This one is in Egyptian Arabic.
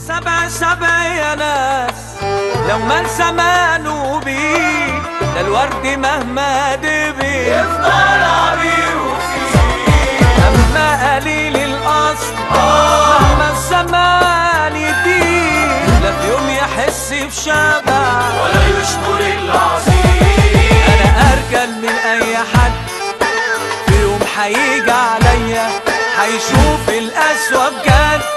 سبع سبع يا ناس لو ما الزمان وبيه ده الورد مهما دبي يفضل عبير أما قليل الأصل مهما الزمان يديه لا في يوم يحس بشبع ولا يشكر العظيم أنا أرجل من أي حد في يوم هيجي عليا هيشوف الأسوأ بجد